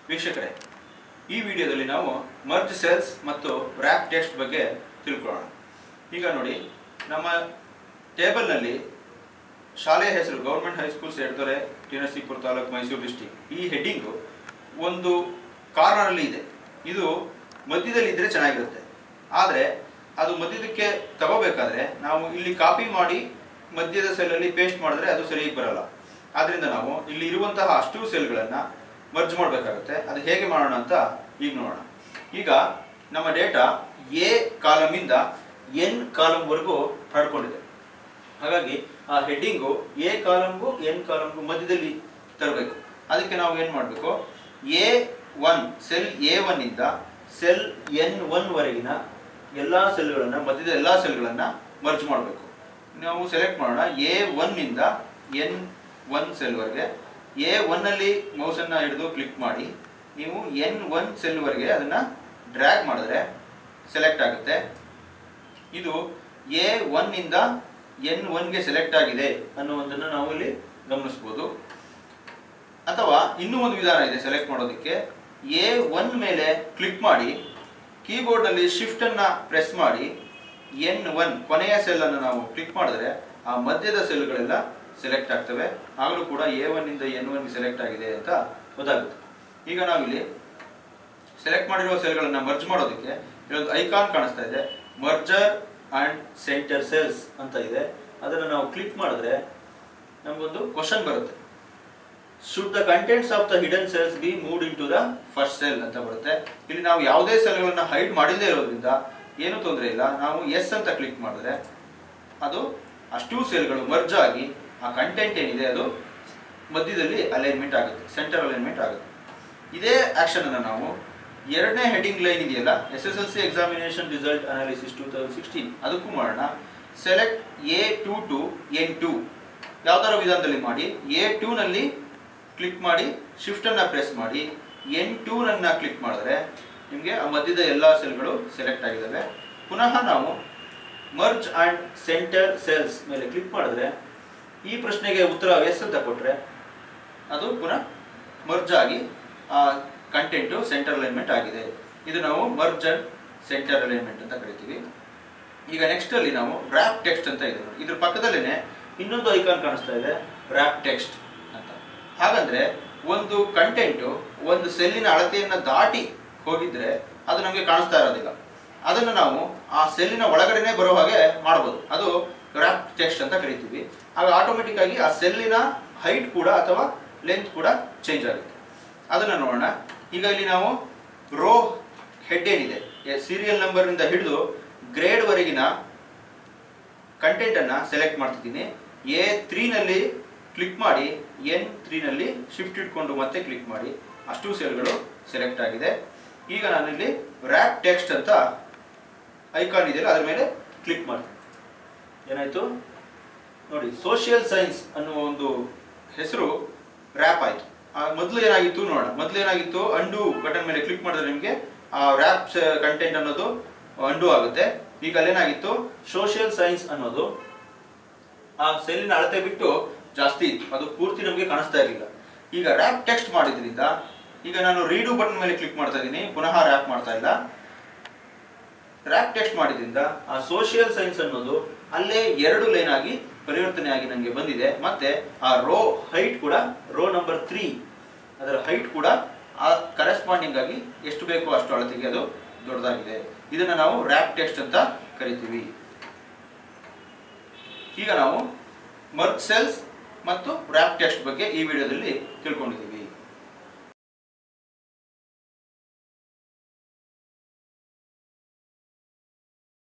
ವೀಕ್ಷಕರೇ ಈ ವಿಡಿಯೋದಲ್ಲಿ ನಾವು ಮರ್ಜ್ ಸೆಲ್ಸ್ ಮತ್ತು ರ್ಯಾಪ್ ಟೆಕ್ಸ್ಟ್ ಬಗ್ಗೆ ತಿಳ್ಕೊಳ್ಳೋಣ ಈಗ ನೋಡಿ ನಮ್ಮ ಟೇಬಲ್ನಲ್ಲಿ ಶಾಲೆಯ ಹೆಸರು ಗೌರ್ಮೆಂಟ್ ಹೈಸ್ಕೂಲ್ school T Narasipura taluk Mysuru district ಈ ಹೆಡ್ಡಿಂಗು ಒಂದು ಕಾರ್ನರಲ್ಲಿ ಇದೆ ಇದು ಮಧ್ಯದಲ್ಲಿ ಇದ್ರೆ ಚೆನ್ನಾಗಿರುತ್ತೆ ಆದರೆ ಅದು ಮಧ್ಯದಕ್ಕೆ ತಗೋಬೇಕಾದ್ರೆ ನಾವು ಇಲ್ಲಿ ಕಾಪಿ ಮಾಡಿ ಮಧ್ಯದ ಸೆಲ್ಲಲ್ಲಿ ಪೇಸ್ಟ್ ಮಾಡಿದ್ರೆ ಅದು ಸರಿಯಾಗಿ ಬರಲ್ಲ ಆದ್ರಿಂದ ನಾವು ಇಲ್ಲಿ ಇರುವಂತಹ ಅಷ್ಟು ಸೆಲ್ಗಳನ್ನು ಮರ್ಜ್ ಮಾಡಬೇಕಾಗುತ್ತೆ ಅದು ಹೇಗೆ ಮಾಡೋಣ ಅಂತ ಈಗ ನೋಡೋಣ ಈಗ ನಮ್ಮ ಡೇಟಾ ಎ ಕಾಲಮಿಂದ ಎನ್ ಕಾಲಮ್ವರೆಗೂ ಹರಡ್ಕೊಂಡಿದೆ ಹಾಗಾಗಿ ಆ ಹೆಡ್ಡಿಂಗು ಎ ಕಾಲಮ್ಗೂ ಎನ್ ಕಾಲಮ್ಗೂ ಮಧ್ಯದಲ್ಲಿ ತರಬೇಕು ಅದಕ್ಕೆ ನಾವು ಏನು ಮಾಡಬೇಕು A one cell A one ಇಂದ ಸೆಲ್ ಎನ್ ಒನ್ ವರೆಗಿನ ಎಲ್ಲ ಸೆಲ್ಗಳನ್ನು ಮಧ್ಯದ ಎಲ್ಲ ಸೆಲ್ಗಳನ್ನು ಮರ್ಜ್ ಮಾಡಬೇಕು ನಾವು ಸೆಲೆಕ್ಟ್ ಮಾಡೋಣ ಎ ಒನ್ ಇಂದ ಎನ್ ಒನ್ ಸೆಲ್ವರೆಗೆ ಎ ಒನ್ನಲ್ಲಿ ಮೌಸನ್ನು ಹಿಡಿದು ಕ್ಲಿಕ್ ಮಾಡಿ ನೀವು ಎನ್ ಒನ್ ಸೆಲ್ವರೆಗೆ ಅದನ್ನು ಡ್ರ್ಯಾಗ್ ಮಾಡಿದ್ರೆ ಸೆಲೆಕ್ಟ್ ಆಗುತ್ತೆ ಇದು ಎ ಒನ್ ಇಂದ ಎನ್ ಒನ್ಗೆ ಸೆಲೆಕ್ಟ್ ಆಗಿದೆ ಅನ್ನುವುದನ್ನು ನಾವು ಇಲ್ಲಿ ಗಮನಿಸ್ಬೋದು ಅಥವಾ ಇನ್ನೂ ಒಂದು ವಿಧಾನ ಇದೆ ಸೆಲೆಕ್ಟ್ ಮಾಡೋದಕ್ಕೆ ಎ ಒನ್ ಮೇಲೆ ಕ್ಲಿಕ್ ಮಾಡಿ ಕೀಬೋರ್ಡ್ನಲ್ಲಿ ಶಿಫ್ಟನ್ನು ಪ್ರೆಸ್ ಮಾಡಿ ಎನ್ ಒನ್ ಕೊನೆಯ ಸೆಲ್ಲನ್ನು ನಾವು ಕ್ಲಿಕ್ ಮಾಡಿದ್ರೆ ಆ ಮಧ್ಯದ ಸೆಲ್ಗಳೆಲ್ಲ ಸೆಲೆಕ್ಟ್ ಆಗ್ತವೆ ಆಗಲೂ ಕೂಡ ಎ ಒನ್ ಇಂದ ಎನ್ ಒನ್ಗೆ ಸೆಲೆಕ್ಟ್ ಆಗಿದೆ ಅಂತ ಗೊತ್ತಾಗುತ್ತೆ ಈಗ ನಾವಿಲ್ಲಿ ಸೆಲೆಕ್ಟ್ ಮಾಡಿರುವ ಸೆಲ್ಗಳನ್ನು ಮರ್ಜ್ ಮಾಡೋದಕ್ಕೆ ಇಲ್ಲೊಂದು ಐಕಾನ್ ಕಾಣಿಸ್ತಾ ಇದೆ ಮರ್ಜರ್ ಅಂಡ್ ಸೆಂಟರ್ ಸೆಲ್ಸ್ ಅಂತ ಇದೆ ಅದನ್ನು ನಾವು ಕ್ಲಿಕ್ ಮಾಡಿದ್ರೆ ನಮಗೊಂದು ಕ್ವಶನ್ ಬರುತ್ತೆ should the contents of the hidden cells be moved into the first cell ಅಂತ ಬರುತ್ತೆ ಇಲ್ಲಿ ನಾವು ಯಾವುದೇ ಸೆಲ್ಗಳನ್ನ ಹೈಡ್ ಮಾಡಿಲ್ಲದೆ ಇರೋದ್ರಿಂದ ಏನು ತೊಂದರೆ ಇಲ್ಲ ನಾವು ಎಸ್ ಅಂತ ಕ್ಲಿಕ್ ಮಾಡಿದ್ರೆ ಅದು ಅಷ್ಟೂ ಸೆಲ್ಗಳು ಮರ್ಜ್ ಆಗಿ ಆ ಕಂಟೆಂಟ್ ಏನಿದೆ ಅದು ಮಧ್ಯದಲ್ಲಿ ಅಲೈನ್ಮೆಂಟ್ ಆಗುತ್ತೆ ಸೆಂಟರ್ ಅಲೈನ್ಮೆಂಟ್ ಆಗುತ್ತೆ ಇದೇ ಆಕ್ಷನ್ ಅನ್ನು ನಾವು ಎರಡನೇ ಹೆಡಿಂಗ್ ಲೈನ್ ಇದೆಯಲ್ಲ S S L C examination result analysis two thousand sixteen ಅದಕ್ಕೂ ಮಾಡೋಣ select A two two N two ಯಾವ್ದಾರ ವಿಧಾನದಲ್ಲಿ ಮಾಡಿ ಎ ಟೂನಲ್ಲಿ ಕ್ಲಿಕ್ ಮಾಡಿ ಶಿಫ್ಟನ್ನು ಪ್ರೆಸ್ ಮಾಡಿ ಎನ್ ಟೂನನ್ನು ಕ್ಲಿಕ್ ಮಾಡಿದ್ರೆ ನಿಮಗೆ ಆ ಮಧ್ಯದ ಎಲ್ಲ ಸೆಲ್ಗಳು ಸೆಲೆಕ್ಟ್ ಆಗಿದ್ದಾವೆ ಪುನಃ ನಾವು ಮರ್ಜ್ ಆ್ಯಂಡ್ ಸೆಂಟರ್ ಸೆಲ್ಸ್ ಮೇಲೆ ಕ್ಲಿಕ್ ಮಾಡಿದ್ರೆ ಈ ಪ್ರಶ್ನೆಗೆ ಉತ್ತರ ಎಸ್ ಅಂತ ಕೊಟ್ಟರೆ ಅದು ಪುನಃ ಮರ್ಜ್ ಆಗಿ ಆ ಕಂಟೆಂಟು ಸೆಂಟರ್ ಅಲೈನ್ಮೆಂಟ್ ಆಗಿದೆ ಇದು ನಾವು ಮರ್ಜ್ ಅಂಡ್ ಸೆಂಟರ್ ಅಲೈನ್ಮೆಂಟ್ ಅಂತ ಕರಿತೀವಿ ಈಗ ನೆಕ್ಸ್ಟ್ ಅಲ್ಲಿ ನಾವು ರ್ಯಾಪ್ ಟೆಕ್ಸ್ಟ್ ಅಂತ ಇದೆ ನೋಡಿ ಇದ್ರ ಪಕ್ಕದಲ್ಲೇನೆ ಇನ್ನೊಂದು ಐಕಾನ್ ಕಾಣಿಸ್ತಾ ಇದೆ ರ್ಯಾಪ್ ಟೆಕ್ಸ್ಟ್ ಅಂತ ಹಾಗಂದ್ರೆ ಒಂದು ಕಂಟೆಂಟು ಒಂದು ಸೆಲ್ಲಿನ ಅಳತೆಯನ್ನ ದಾಟಿ ಹೋಗಿದ್ರೆ ಅದು ನಮಗೆ ಕಾಣಿಸ್ತಾ ಇರೋದಿಲ್ಲ ಅದನ್ನು ನಾವು ಆ ಸೆಲ್ಲಿನ ಒಳಗಡೆನೆ ಬರೋ ಹಾಗೆ ಮಾಡ್ಬೋದು ಅದು ರ್ಯಾಪ್ ಟೆಕ್ಸ್ಟ್ ಅಂತ ಕರಿತೀವಿ ಆಗ ಆಟೋಮೆಟಿಕ್ ಆಗಿ ಆ ಸೆಲ್ಲಿನ ಹೈಟ್ ಕೂಡ ಅಥವಾ ಲೆಂತ್ ಕೂಡ ಚೇಂಜ್ ಆಗುತ್ತೆ ಅದನ್ನು ನೋಡೋಣ ಈಗ ಇಲ್ಲಿ ನಾವು ರೋ ಹೆಡ್ ಏನಿದೆ ಸೀರಿಯಲ್ ನಂಬರ್ನಿಂದ ಹಿಡಿದು ಗ್ರೇಡ್ ವರೆಗಿನ ಕಂಟೆಂಟನ್ನು ಸೆಲೆಕ್ಟ್ ಮಾಡ್ತಿದ್ದೀನಿ ಎ ತ್ರೀನಲ್ಲಿ ಕ್ಲಿಕ್ ಮಾಡಿ ಎನ್ ತ್ರೀನಲ್ಲಿ ಶಿಫ್ಟ್ ಇಟ್ಕೊಂಡು ಮತ್ತೆ ಕ್ಲಿಕ್ ಮಾಡಿ ಅಷ್ಟು ಸೆಲ್ಗಳು ಸೆಲೆಕ್ಟ್ ಆಗಿದೆ ಈಗ ನಾನಿಲ್ಲಿ ರ್ಯಾಪ್ ಟೆಕ್ಸ್ಟ್ ಅಂತ ಐಕಾನ್ ಇದೆಯಲ್ಲ ಅದ್ರ ಮೇಲೆ ಕ್ಲಿಕ್ ಮಾಡ್ತೀನಿ ಏನಾಯ್ತು ನೋಡಿ ಸೋಷಿಯಲ್ ಸೈನ್ಸ್ ಅನ್ನುವ ಒಂದು ಹೆಸರು ರ್ಯಾಪ್ ಆಯ್ತು ಮೊದಲು ಏನಾಗಿತ್ತು ನೋಡೋಣ ಮೊದಲು ಏನಾಗಿತ್ತು ಅಂಡು ಬಟನ್ ಮೇಲೆ ಕ್ಲಿಕ್ ಮಾಡಿದ್ರೆ ನಿಮಗೆ ಆ ರ್ಯಾಪ್ ಕಂಟೆಂಟ್ ಅನ್ನೋದು ಅಂಡು ಆಗುತ್ತೆ ಈಗ ಅಲ್ಲೇನಾಗಿತ್ತು ಸೋಷಿಯಲ್ ಸೈನ್ಸ್ ಅನ್ನೋದು ಆ ಸೆಲ್ಲಿನ ಅಳತೆ ಬಿಟ್ಟು ಜಾಸ್ತಿ ಇತ್ತು ಅದು ಪೂರ್ತಿ ನಮಗೆ ಕಾಣಿಸ್ತಾ ಇರಲಿಲ್ಲ ಈಗ ರ್ಯಾಪ್ ಟೆಕ್ಸ್ಟ್ ಮಾಡಿದ್ರಿಂದ ಈಗ ನಾನು ರೀಡು ಬಟನ್ ಮೇಲೆ ಕ್ಲಿಕ್ ಮಾಡ್ತಾ ಇದ್ದೀನಿ ಪುನಃ ರ್ಯಾಪ್ ಮಾಡ್ತಾ ಇಲ್ಲ ರ್ಯಾಪ್ ಟೆಕ್ಸ್ಟ್ ಮಾಡಿದ್ರಿಂದ ಆ ಸೋಷಿಯಲ್ ಸೈನ್ಸ್ ಅನ್ನೋದು ಅಲ್ಲೇ ಎರಡು ಲೈನ್ ಆಗಿ ಪರಿವರ್ತನೆ ಆಗಿ ನನಗೆ ಬಂದಿದೆ ಮತ್ತೆ ಆ ರೋ ಹೈಟ್ ಕೂಡ ರೋ ನಂಬರ್ ತ್ರೀ ಅದರ ಹೈಟ್ ಕೂಡ ಆ ಕರೆಸ್ಪಾಂಡಿಂಗ್ ಆಗಿ ಎಷ್ಟು ಬೇಕೋ ಅಷ್ಟು ಅಳತೆಗೆ ಅದು ದೊಡ್ಡದಾಗಿದೆ ಇದನ್ನ ನಾವು ರ್ಯಾಪ್ ಟೆಕ್ಸ್ಟ್ ಅಂತ ಕರಿತೀವಿ ಈಗ ನಾವು ಮರ್ಕ್ ಸೆಲ್ಸ್ ಮತ್ತು ರ್ಯಾಪ್ ಟೆಕ್ಸ್ಟ್ ಬಗ್ಗೆ ಈ ವಿಡಿಯೋದಲ್ಲಿ ತಿಳ್ಕೊಂಡಿದ್ದೀವಿ